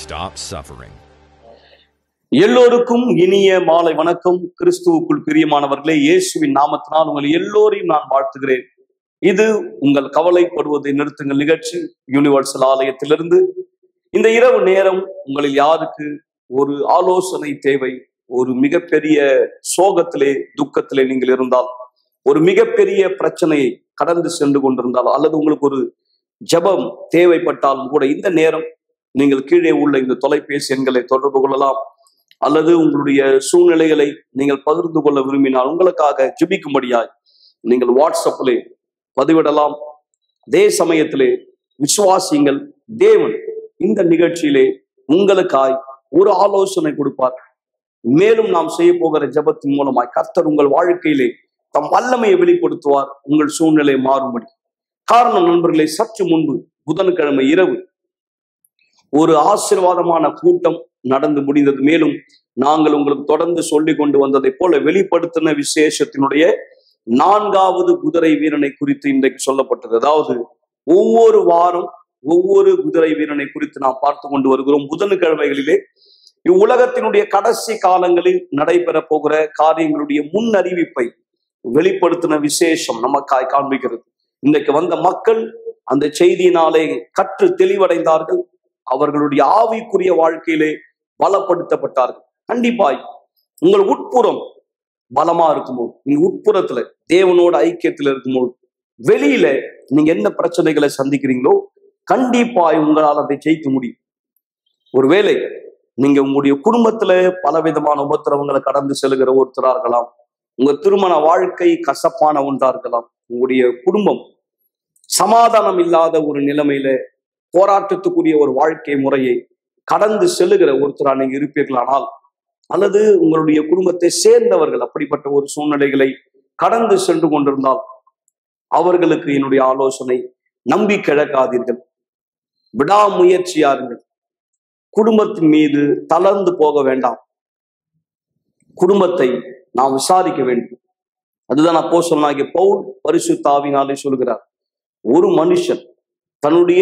stop suffering. எல்லோருக்கும் இனிய மாலை வணக்கம் கிறிஸ்துவுக்குள் பிரியமானவர்களே இயேசுவின் நாமத்தினால் உங்கள் எல்லோரையும் நான் வாழ்த்துகிறேன் இது உங்கள் கவலைப்படுவதை நிறுத்துங்கள் நிகழ்ச்சி யூனிவர்சல் ஆலயத்திலிருந்து இந்த இரவு நேரம் உங்களில் யாருக்கு ஒரு ஆலோசனை தேவை ஒரு மிகப்பெரிய சோகத்திலே துக்கத்திலே நீங்கள் இருந்தால் ஒரு மிகப்பெரிய பிரச்சனையை கடந்து சென்று கொண்டிருந்தால் அல்லது உங்களுக்கு ஒரு ஜெபம் தேவைப்பட்டாலும் கூட இந்த நேரம் நீங்கள் கீழே உள்ள இந்த தொலைபேசி எண்களை தொடர்பு கொள்ளலாம் அல்லது உங்களுடைய சூழ்நிலைகளை நீங்கள் பகிர்ந்து கொள்ள விரும்பினால் உங்களுக்காக ஜெபிக்கும்படியாய் நீங்கள் வாட்ஸ்அப்பிலே பதிவிடலாம் அதே சமயத்திலே விசுவாசிங்கள் தேவன் இந்த நிகழ்ச்சியிலே உங்களுக்காய் ஒரு ஆலோசனை கொடுப்பார் மேலும் நாம் செய்ய போகிற ஜெபத்தின் மூலமாய் கர்த்தர் உங்கள் வாழ்க்கையிலே தம் வல்லமையை வெளிப்படுத்துவார் உங்கள் சூழ்நிலை மாறும்படி காரணம் நண்பர்களே சற்று முன்பு புதன்கிழமை இரவு ஒரு ஆசீர்வாதமான கூட்டம் நடந்து முடிந்தது மேலும் நாங்கள் உங்களுக்கு தொடர்ந்து சொல்லி கொண்டு வந்ததை போல வெளிப்படுத்தின விசேஷத்தினுடைய நான்காவது குதிரை வீரனை குறித்து இன்றைக்கு சொல்லப்பட்டது அதாவது ஒவ்வொரு வாரம் ஒவ்வொரு குதிரை வீரனை குறித்து நாம் பார்த்து கொண்டு வருகிறோம் புதன்கிழமைகளிலே இவ்வுலகத்தினுடைய கடைசி காலங்களில் நடைபெற போகிற காரியங்களுடைய முன் அறிவிப்பை வெளிப்படுத்தின விசேஷம் நமக்காய் காண்பிக்கிறது இன்றைக்கு வந்த மக்கள் அந்த செய்தியினாலே கற்று தெளிவடைந்தார்கள் அவர்களுடைய ஆவிக்குரிய வாழ்க்கையிலே பலப்படுத்தப்பட்டார்கள் கண்டிப்பாய் உங்கள் உட்புறம் பலமா இருக்கும்போது நீங்க உட்புறத்துல தேவனோட ஐக்கியத்துல இருக்கும்போது வெளியில நீங்க என்ன பிரச்சனைகளை சந்திக்கிறீங்களோ கண்டிப்பாய் உங்களால் அதை ஜெயிக்க முடியும் ஒருவேளை நீங்க உங்களுடைய குடும்பத்துல பலவிதமான உபத்திரவங்களை கடந்து செல்கிற ஒருத்தரா இருக்கலாம் உங்க திருமண வாழ்க்கை கசப்பான ஒன்றா இருக்கலாம் உங்களுடைய குடும்பம் சமாதானம் இல்லாத ஒரு நிலைமையில போராட்டத்துக்குரிய ஒரு வாழ்க்கை முறையை கடந்து செல்லுகிற ஒருத்தரா நீங்க இருப்பீர்களானால் அல்லது உங்களுடைய குடும்பத்தை சேர்ந்தவர்கள் அப்படிப்பட்ட ஒரு சூழ்நிலைகளை கடந்து சென்று கொண்டிருந்தால் அவர்களுக்கு என்னுடைய ஆலோசனை நம்பி கிழக்காதீர்கள் விடாமுயற்சியாருங்கள் குடும்பத்தின் மீது தளர்ந்து போக வேண்டாம் குடும்பத்தை நாம் விசாரிக்க வேண்டும் அதுதான் அப்போ சொன்னாகிய பவுல் பரிசுத்தாவினாலே சொல்கிறார் ஒரு மனுஷன் தன்னுடைய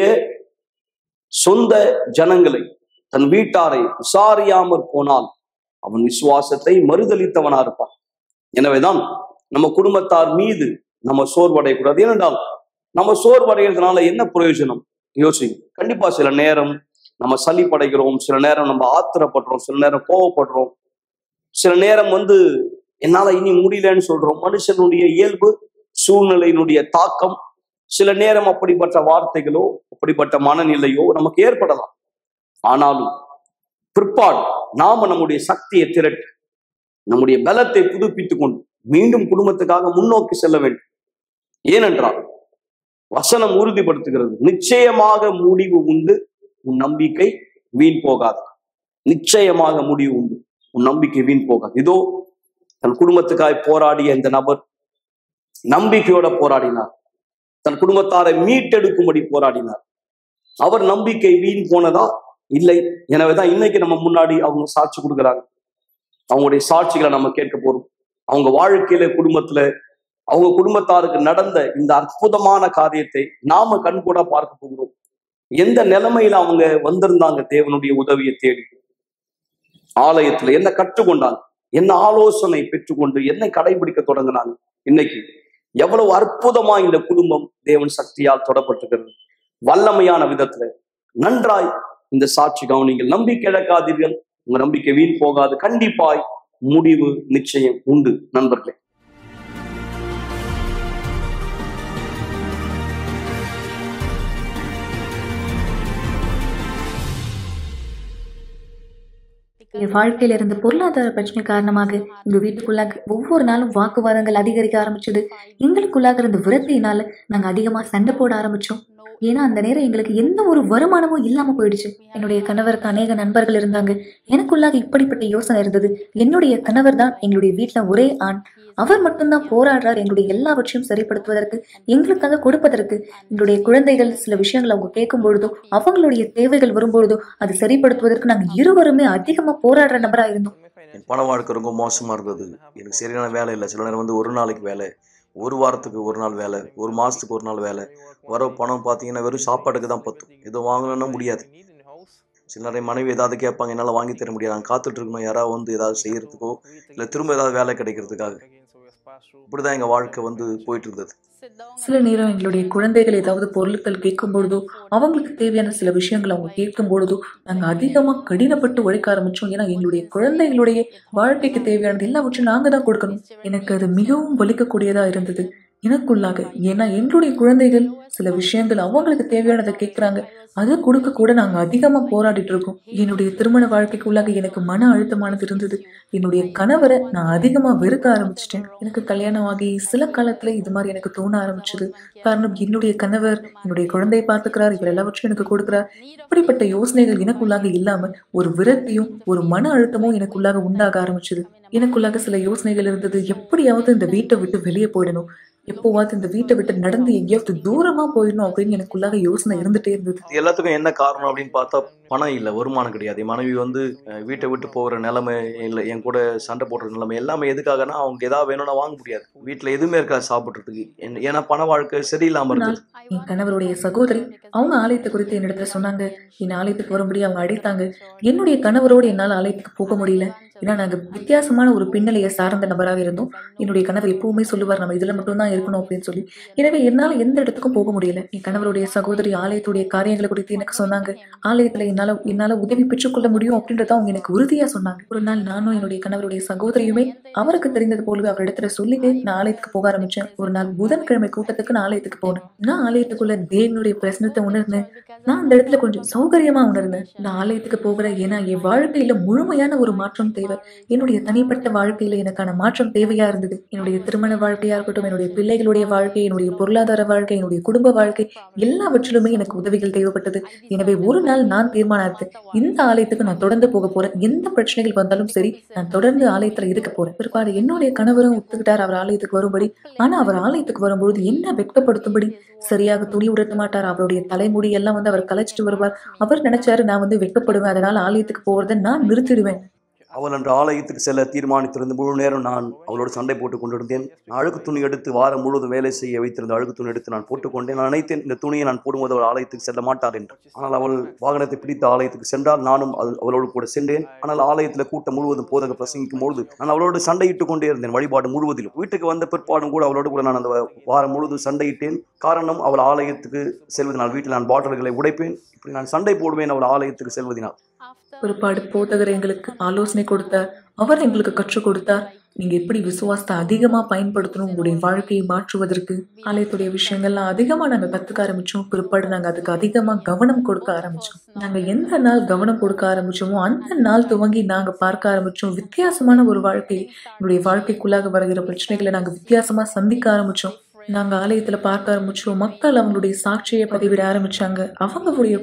சொந்த ஜனங்களை தன் வீட்டாரை விசாரியாமற் போனால் அவன் விசுவாசத்தை மறுதளித்தவனா இருப்பான் எனவேதான் நம்ம குடும்பத்தார் மீது நம்ம சோர்வடையக்கூடாது ஏனென்றால் நம்ம சோர்வடைகிறதுனால என்ன பிரயோஜனம் யோசிங்க கண்டிப்பா சில நேரம் நம்ம சளிப்படைகிறோம் சில நேரம் நம்ம ஆத்திரப்படுறோம் சில நேரம் கோவப்படுறோம் சில நேரம் வந்து என்னால இனி முடியலன்னு சொல்றோம் மனுஷனுடைய இயல்பு சூழ்நிலையினுடைய தாக்கம் சில நேரம் அப்படிப்பட்ட வார்த்தைகளோ அப்படிப்பட்ட மனநிலையோ நமக்கு ஏற்படலாம் ஆனாலும் பிற்பாடு நாம நம்முடைய சக்தியை திரட்டி நம்முடைய பலத்தை புதுப்பித்துக் கொண்டு மீண்டும் குடும்பத்துக்காக முன்னோக்கி செல்ல வேண்டும் ஏனென்றால் வசனம் உறுதிப்படுத்துகிறது நிச்சயமாக முடிவு உண்டு உன் நம்பிக்கை வீண் போகாது நிச்சயமாக முடிவு உண்டு உன் நம்பிக்கை வீண் போகாது இதோ தன் குடும்பத்துக்காய் போராடிய இந்த நபர் நம்பிக்கையோட போராடினார் தன் குடும்பத்தாரை மீட்டெடுக்கும்படி போராடினார் அவர் நம்பிக்கை வீண் போனதா இல்லை எனவேதான் இன்னைக்கு நம்ம முன்னாடி அவங்க சாட்சி கொடுக்குறாங்க அவங்களுடைய சாட்சிகளை நம்ம கேட்க போறோம் அவங்க வாழ்க்கையில குடும்பத்துல அவங்க குடும்பத்தாருக்கு நடந்த இந்த அற்புதமான காரியத்தை நாம கண்கூட பார்க்க போகிறோம் எந்த நிலைமையில அவங்க வந்திருந்தாங்க தேவனுடைய உதவியை தேடி ஆலயத்துல என்ன கற்றுக்கொண்டாங்க என்ன ஆலோசனை பெற்றுக்கொண்டு என்ன கடைபிடிக்க தொடங்கினாங்க இன்னைக்கு எவ்வளவு அற்புதமா இந்த குடும்பம் தேவன் சக்தியால் தொடப்பட்டிருக்கிறது வல்லமையான விதத்துல நன்றாய் இந்த சாட்சி கவனிங்கள் நம்பிக்கை இழக்காதீர்கள் உங்க நம்பிக்கை வீண் போகாது கண்டிப்பாய் முடிவு நிச்சயம் உண்டு நண்பர்களே என் வாழ்க்கையில இருந்த பொருளாதார பிரச்சனை காரணமாக எங்க வீட்டுக்குள்ளாக ஒவ்வொரு நாளும் வாக்குவாதங்கள் அதிகரிக்க ஆரம்பிச்சது எங்களுக்குள்ளாக இருந்த விரத்தியினால நாங்க அதிகமா சண்டை போட ஆரம்பிச்சோம் ஏன்னா அந்த நேரம் எங்களுக்கு எந்த ஒரு வருமானமும் இல்லாம போயிடுச்சு என்னுடைய கணவருக்கு அநேக நண்பர்கள் இருந்தாங்க எனக்குள்ளாக இப்படிப்பட்ட யோசனை இருந்தது என்னுடைய கணவர் தான் எங்களுடைய வீட்டுல ஒரே ஆண் அவர் மட்டும்தான் போராடுறார் எங்களுடைய எல்லாவற்றையும் சரிப்படுத்துவதற்கு எங்களுக்காக கொடுப்பதற்கு எங்களுடைய குழந்தைகள் சில விஷயங்களை அவங்க கேட்கும் பொழுதோ அவங்களுடைய தேவைகள் வரும்பொழுதோ அது சரிப்படுத்துவதற்கு நாங்க இருவருமே அதிகமா போராடுற நபரா இருந்தோம் என் பண வாழ்க்கை ரொம்ப மோசமாக இருந்தது எனக்கு சரியான வேலை இல்லை சில நேரம் வந்து ஒரு நாளைக்கு வேலை ஒரு வாரத்துக்கு ஒரு நாள் வேலை ஒரு மாதத்துக்கு ஒரு நாள் வேலை வர பணம் பார்த்தீங்கன்னா வெறும் சாப்பாட்டுக்கு தான் பத்தும் எதுவும் வாங்கணும்னா முடியாது சில நிறைய மனைவி ஏதாவது கேட்பாங்க என்னால் வாங்கி தர முடியாது நாங்கள் காத்துட்டு இருக்கணும் யாராவது வந்து ஏதாவது செய்யறதுக்கோ இல்லை திரும்ப ஏதாவது வேலை கிடைக்கிறதுக்காக இப்படிதான் எங்கள் வாழ்க்கை வந்து போயிட்டு இருந்தது சில நேரம் எங்களுடைய குழந்தைகள் ஏதாவது பொருட்கள் கேட்கும் பொழுதோ அவங்களுக்கு தேவையான சில விஷயங்கள் அவங்க கேட்கும் பொழுதோ நாங்கள் அதிகமாக கடினப்பட்டு உழைக்க ஆரம்பிச்சோம் ஏன்னா எங்களுடைய குழந்தைகளுடைய வாழ்க்கைக்கு தேவையானது எல்லாவற்றையும் நாங்கள் தான் கொடுக்கணும் எனக்கு அது மிகவும் வலிக்கக்கூடியதா இருந்தது எனக்குள்ளாக ஏன்னா எங்களுடைய குழந்தைகள் சில விஷயங்கள் அவங்களுக்கு தேவையானதை கேட்குறாங்க அதை கொடுக்க கூட நாங்கள் அதிகமாக போராடிட்டு இருக்கோம் என்னுடைய திருமண வாழ்க்கைக்குள்ளாக எனக்கு மன அழுத்தமானது இருந்தது என்னுடைய கணவரை நான் அதிகமாக வெறுக்க ஆரம்பிச்சிட்டேன் எனக்கு கல்யாணம் ஆகி சில காலத்துல இது மாதிரி எனக்கு தோண ஆரம்பிச்சது காரணம் என்னுடைய கணவர் என்னுடைய குழந்தையை பார்த்துக்கிறார் இவர் எல்லாவற்றையும் எனக்கு கொடுக்கிறார் இப்படிப்பட்ட யோசனைகள் எனக்குள்ளாக இல்லாம ஒரு விரக்தியும் ஒரு மன அழுத்தமும் எனக்குள்ளாக உண்டாக ஆரம்பிச்சது எனக்குள்ளாக சில யோசனைகள் இருந்தது எப்படியாவது இந்த வீட்டை விட்டு வெளியே போயிடணும் எப்போவாவது இந்த வீட்டை விட்டு நடந்து எங்கேயாவது தூரமா போயிடணும் அப்படின்னு எனக்குள்ளாக யோசனை இருந்துட்டே இருந்தது இது எல்லாத்துக்கும் என்ன காரணம் அப்படின்னு பார்த்தா பணம் இல்லை வருமானம் கிடையாது என் மனைவி வந்து அஹ், வீட்டை விட்டு போகிற நிலைமை இல்லை என் கூட சண்டை போடுற நிலைமை எல்லாமே எதுக்காகனா அவங்க ஏதாவது வேணும்னா வாங்க முடியாது வீட்டில் எதுவுமே இருக்காது சாப்பிட்றதுக்கு என்ன- ஏன்னா பண வாழ்க்கை சரியில்லாமல் நாள் இருந்தது என் கணவருடைய சகோதரி அவங்க ஆலயத்தை குறித்து என்னிடத்துல சொன்னாங்க என் ஆலயத்துக்கு வரும்படி அவங்க அழைத்தாங்க என்னுடைய கணவரோடு என்னால் ஆலயத்துக்கு போக முடியல ஏன்னா நாங்க வித்தியாசமான ஒரு பின்னலையை சார்ந்த நபராக இருந்தோம் என்னுடைய கணவர் எப்பவுமே சொல்லுவார் நம்ம இதுல மட்டும்தான் இருக்கணும் அப்படின்னு சொல்லி எனவே என்னால எந்த இடத்துக்கும் போக முடியல என் கணவருடைய சகோதரி ஆலயத்துடைய காரியங்களை குறித்து எனக்கு சொன்னாங்க ஆலயத்துல என்னால என்னால உதவி பெற்றுக்கொள்ள முடியும் அப்படின்றத அவங்க எனக்கு உறுதியா சொன்னாங்க ஒரு நாள் நானும் என்னுடைய கணவருடைய சகோதரியுமே அவருக்கு தெரிந்தது போலவே அவரிடத்துல சொல்லிட்டு நான் ஆலயத்துக்கு போக ஆரம்பிச்சேன் ஒரு நாள் புதன்கிழமை கூட்டத்துக்கு நான் ஆலயத்துக்கு போனேன் நான் ஆலயத்துக்குள்ள தேவனுடைய பிரசனத்தை உணர்ந்தேன் நான் அந்த இடத்துல கொஞ்சம் சௌகரியமா உணர்ந்தேன் நான் ஆலயத்துக்கு போகிறேன் ஏன்னா என் வாழ்க்கையில முழுமையான ஒரு மாற்றம் தேவை என்னுடைய தனிப்பட்ட வாழ்க்கையில எனக்கான மாற்றம் தேவையா இருந்தது என்னுடைய திருமண வாழ்க்கையா இருக்கட்டும் என்னுடைய பிள்ளைகளுடைய வாழ்க்கை என்னுடைய பொருளாதார வாழ்க்கை என்னுடைய குடும்ப வாழ்க்கை எல்லாவற்றிலுமே எனக்கு உதவிகள் தேவைப்பட்டது எனவே ஒரு நாள் நான் தீர்மானம் எடுத்தேன் இந்த ஆலயத்துக்கு நான் தொடர்ந்து போக போறேன் எந்த பிரச்சனைகள் வந்தாலும் சரி நான் தொடர்ந்து ஆலயத்துல இருக்க போறேன் பிற்பாடு என்னுடைய கணவரும் ஒத்துக்கிட்டார் அவர் ஆலயத்துக்கு வரும்படி ஆனா அவர் ஆலயத்துக்கு வரும்பொழுது என்ன வெட்கப்படுத்தும்படி சரியாக துணி உடுத்த மாட்டார் அவருடைய தலைமுடி எல்லாம் வந்து அவர் கலைச்சிட்டு வருவார் அவர் நினைச்சாரு நான் வந்து வெட்கப்படுவேன் அதனால ஆலயத்துக்கு போறதை நான் நிறுத்திடுவேன் அவள் அன்று ஆலயத்துக்கு செல்ல தீர்மானித்திருந்த முழு நேரம் நான் அவளோடு சண்டை போட்டுக் கொண்டிருந்தேன் நான் அழுக்கு துணி எடுத்து வாரம் முழுவதும் வேலை செய்ய வைத்திருந்த அழுக்கு துணி எடுத்து நான் போட்டுக்கொண்டேன் நான் நினைத்தேன் இந்த துணியை நான் போடும்போது அவள் ஆலயத்துக்கு செல்ல மாட்டார் என்று ஆனால் அவள் வாகனத்தை பிடித்து ஆலயத்துக்கு சென்றால் நானும் அது அவளோடு கூட சென்றேன் ஆனால் ஆலயத்தில் கூட்டம் முழுவதும் போதக பிரசங்கிக்கும் பொழுது நான் அவளோடு சண்டையிட்டுக் கொண்டே இருந்தேன் வழிபாடு முழுவதிலும் வீட்டுக்கு வந்த பிற்பாடும் கூட அவளோடு கூட நான் அந்த வாரம் முழுவதும் சண்டையிட்டேன் காரணம் அவள் ஆலயத்துக்கு செல்வதனால் வீட்டில் நான் பாட்டில்களை உடைப்பேன் இப்படி நான் சண்டை போடுவேன் அவள் ஆலயத்துக்கு செல்வதனால் பிற்பாடு போதகர் எங்களுக்கு ஆலோசனை கொடுத்தார் அவர் எங்களுக்கு கற்றுக் கொடுத்தார் நீங்க எப்படி விசுவாசத்தை அதிகமா பயன்படுத்தணும் உங்களுடைய வாழ்க்கையை மாற்றுவதற்கு ஆலயத்துடைய விஷயங்கள்லாம் அதிகமா நாங்க கத்துக்க ஆரம்பிச்சோம் பிற்பாடு நாங்க அதுக்கு அதிகமா கவனம் கொடுக்க ஆரம்பிச்சோம் நாங்க எந்த நாள் கவனம் கொடுக்க ஆரம்பிச்சோமோ அந்த நாள் துவங்கி நாங்க பார்க்க ஆரம்பிச்சோம் வித்தியாசமான ஒரு வாழ்க்கை எங்களுடைய வாழ்க்கைக்குள்ளாக வருகிற பிரச்சனைகளை நாங்க வித்தியாசமா சந்திக்க ஆரம்பிச்சோம் நாங்க ஆலயத்துல பார்க்க ஆரம்பிச்சோம் மக்கள் அவங்களுடைய சாட்சியை பதிவிட ஆரம்பிச்சாங்க அவங்களுடைய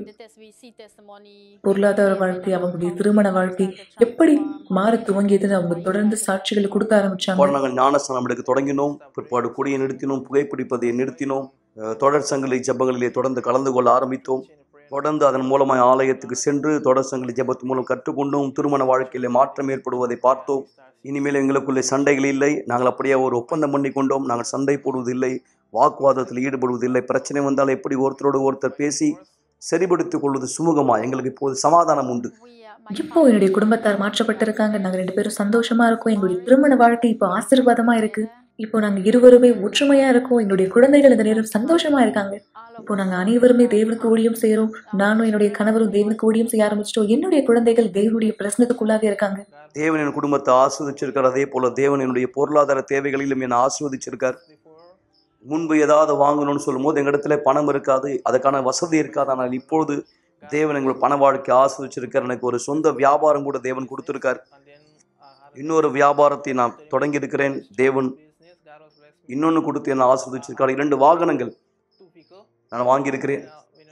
பொருளாதார வாழ்க்கை அவங்களுடைய திருமண வாழ்க்கை எப்படி மாற துவங்கியதுன்னு அவங்க தொடர்ந்து சாட்சிகளை கொடுக்க ஆரம்பிச்சாங்க பிற்பாடு நாங்கள் ஞானஸ்தானம் எடுக்க தொடங்கினோம் பிற்பாடு குடியை நிறுத்தினோம் புகைப்பிடிப்பதை நிறுத்தினோம் அஹ் தொடர் சங்கிலி ஜெபங்களிலே தொடர்ந்து கலந்து கொள்ள ஆரம்பித்தோம் தொடர்ந்து அதன் மூலமாய் ஆலயத்துக்கு சென்று தொடர் சங்கிலி ஜெபத்து மூலம் கற்றுக்கொண்டோம் திருமண வாழ்க்கையிலே மாற்றம் ஏற்படுவதை பார்த்தோம் இனிமேல் எங்களுக்குள்ளே சண்டைகள் இல்லை நாங்கள் அப்படியே ஒரு ஒப்பந்தம் பண்ணி கொண்டோம் நாங்கள் சண்டை போடுவதில்லை வாக்குவாதத்தில் ஈடுபடுவதில்லை பிரச்சனை வந்தால் எப்படி ஒருத்தரோடு ஒருத்தர் பேசி சரிபடுத்திக் கொள்வது சுமூகமா எங்களுக்கு இப்போது சமாதானம் உண்டு இப்போ என்னுடைய குடும்பத்தார் மாற்றப்பட்டிருக்காங்க நாங்க ரெண்டு பேரும் சந்தோஷமா இருக்கோம் எங்களுடைய திருமண வாழ்க்கை இப்போ ஆசீர்வாதமா இருக்கு இப்போ நாங்க இருவருமே ஒற்றுமையா இருக்கோம் எங்களுடைய குழந்தைகள் இந்த நேரம் சந்தோஷமா இருக்காங்க இப்போ நாங்க அனைவருமே தேவனுக்கு ஊழியம் செய்யறோம் நானும் என்னுடைய கணவரும் தேவனுக்கு ஊழியம் செய்ய ஆரம்பிச்சிட்டோம் என்னுடைய குழந்தைகள் தேவனுடைய பிரசனத்துக்குள்ளாக இருக்காங்க தேவன் என் குடும்பத்தை ஆஸ்வதிச்சிருக்கார் அதே போல தேவன் என்னுடைய பொருளாதார தேவைகளிலும் என்னை ஆஸ்வதிச்சிருக்கார் முன்பு ஏதாவது வாங்கணும்னு சொல்லும்போது எங்களிடத்துல பணம் இருக்காது அதுக்கான வசதி இருக்காது ஆனால் இப்பொழுது தேவன் எங்கள் பண வாழ்க்கை ஆஸ்வதிச்சிருக்கார் எனக்கு ஒரு சொந்த வியாபாரம் கூட தேவன் கொடுத்திருக்கார் இன்னொரு வியாபாரத்தை நான் தொடங்கி இருக்கிறேன் தேவன் இன்னொன்று கொடுத்து என்னை ஆஸ்வதிச்சிருக்கார் இரண்டு வாகனங்கள் நான் வாங்கியிருக்கிறேன்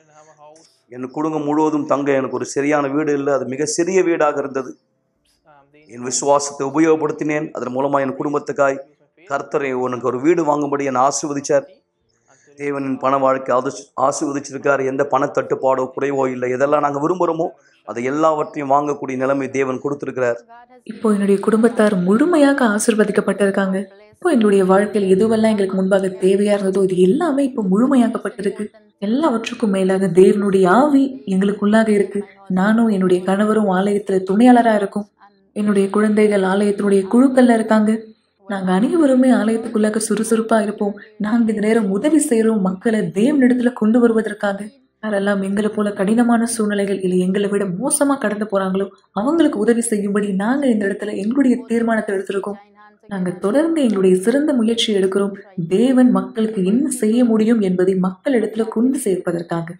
என் குடும்பம் முழுவதும் தங்க எனக்கு ஒரு சரியான வீடு இல்லை அது மிக சிறிய வீடாக இருந்தது என் விசுவாசத்தை உபயோகப்படுத்தினேன் அதன் மூலமா என் குடும்பத்துக்காய் கர்த்தரை உனக்கு ஒரு வீடு வாங்கும்படி என்னை ஆசீர்வதிச்சார் தேவனின் பண வாழ்க்கை ஆது ஆசீர்வதிச்சிருக்காரு எந்த பணத்தட்டுப்பாடோ குறைவோ இல்லை எதெல்லாம் நாங்கள் விரும்புகிறோமோ அதை எல்லாவற்றையும் வாங்கக்கூடிய நிலைமை தேவன் கொடுத்திருக்கிறார் இப்போ என்னுடைய குடும்பத்தார் முழுமையாக ஆசிர்வதிக்கப்பட்டிருக்காங்க இப்போ எங்களுடைய வாழ்க்கையில் எதுவெல்லாம் எங்களுக்கு முன்பாக தேவையா இருந்ததோ இது எல்லாமே இப்போ முழுமையாக்கப்பட்டிருக்கு எல்லாவற்றுக்கும் மேலாக தேவனுடைய ஆவி எங்களுக்குள்ளாக இருக்கு நானும் என்னுடைய கணவரும் ஆலயத்துல துணையாளரா இருக்கும் என்னுடைய குழந்தைகள் ஆலயத்தினுடைய குழுக்கள்ல இருக்காங்க நாங்க அனைவருமே ஆலயத்துக்குள்ளாக சுறுசுறுப்பா இருப்போம் நாங்க இந்த நேரம் உதவி செய்யறோம் மக்களை தேவனிடத்துல கொண்டு வருவதற்காக யாரெல்லாம் எங்களை போல கடினமான சூழ்நிலைகள் இல்லை எங்களை விட மோசமா கடந்து போறாங்களோ அவங்களுக்கு உதவி செய்யும்படி நாங்க இந்த இடத்துல எங்களுடைய தீர்மானத்தை எடுத்திருக்கோம் நாங்க தொடர்ந்து எங்களுடைய சிறந்த முயற்சி எடுக்கிறோம் தேவன் மக்களுக்கு என்ன செய்ய முடியும் என்பதை மக்கள் இடத்துல கொண்டு சேர்ப்பதற்காக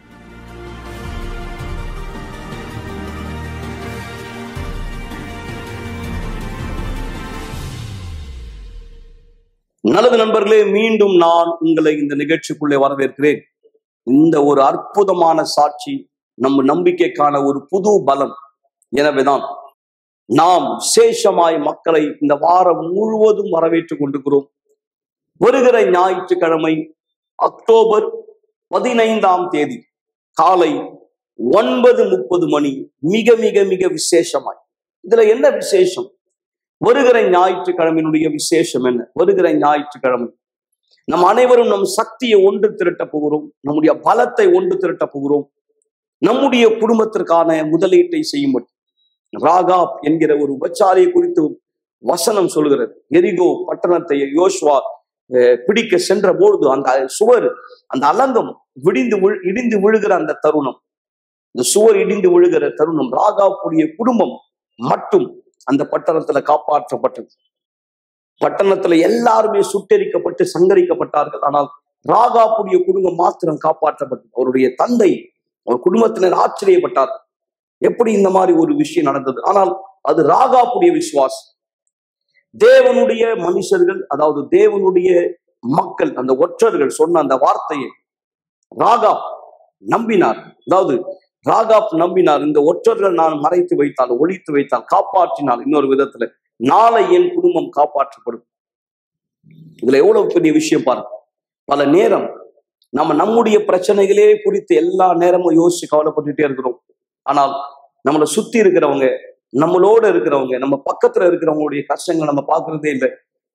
நல்லது நண்பர்களே மீண்டும் நான் உங்களை இந்த நிகழ்ச்சிக்குள்ளே வரவேற்கிறேன் இந்த ஒரு அற்புதமான சாட்சி நம்ம நம்பிக்கைக்கான ஒரு புது பலம் எனவேதான் நாம் சேஷமாய் மக்களை இந்த வாரம் முழுவதும் வரவேற்றுக் கொண்டிருக்கிறோம் வருகிற ஞாயிற்றுக்கிழமை அக்டோபர் பதினைந்தாம் தேதி காலை ஒன்பது முப்பது மணி மிக மிக மிக விசேஷமாய் இதுல என்ன விசேஷம் வருகிற ஞாயிற்றுக்கிழமையினுடைய விசேஷம் என்ன வருகிற ஞாயிற்றுக்கிழமை நம் அனைவரும் நம் சக்தியை ஒன்று திரட்ட போகிறோம் நம்முடைய பலத்தை ஒன்று திரட்ட போகிறோம் நம்முடைய குடும்பத்திற்கான முதலீட்டை செய்யும்படி ராகாப் என்கிற ஒரு உபச்சாரியை குறித்து வசனம் சொல்கிறது எரிகோ பட்டணத்தை யோசுவா அஹ், பிடிக்க சென்ற பொழுது அந்த சுவர் அந்த அலங்கம் விடிந்து விழு இடிந்து விழுகிற அந்த தருணம் இந்த சுவர் இடிந்து விழுகிற தருணம் ராகாப்புடைய குடும்பம் மட்டும் அந்த பட்டணத்துல காப்பாற்றப்பட்டது பட்டணத்துல எல்லாருமே சுட்டெரிக்கப்பட்டு சங்கரிக்கப்பட்டார்கள் ஆனால் ராகாப்புடைய குடும்பம் மாத்திரம் காப்பாற்றப்பட்டது அவருடைய தந்தை அவர் குடும்பத்தினர் ஆச்சரியப்பட்டார் எப்படி இந்த மாதிரி ஒரு விஷயம் நடந்தது ஆனால் அது ராகாப்புடைய விசுவாசம் தேவனுடைய மனுஷர்கள் அதாவது தேவனுடைய மக்கள் அந்த ஒற்றர்கள் சொன்ன அந்த வார்த்தையை ராகாப் நம்பினார் அதாவது ராகாப் நம்பினார் இந்த ஒற்றர்கள் நான் மறைத்து வைத்தால் ஒழித்து வைத்தால் காப்பாற்றினால் இன்னொரு விதத்துல நாளை என் குடும்பம் காப்பாற்றப்படும் இதுல எவ்வளவு பெரிய விஷயம் பாருங்க பல நேரம் நம்ம நம்முடைய பிரச்சனைகளே குறித்து எல்லா நேரமும் யோசிச்சு கவலைப்பட்டுட்டே இருக்கிறோம் ஆனால் நம்மளை சுத்தி இருக்கிறவங்க நம்மளோட இருக்கிறவங்க நம்ம பக்கத்துல இருக்கிறவங்களுடைய கஷ்டங்களை நம்ம பார்க்கறதே இல்லை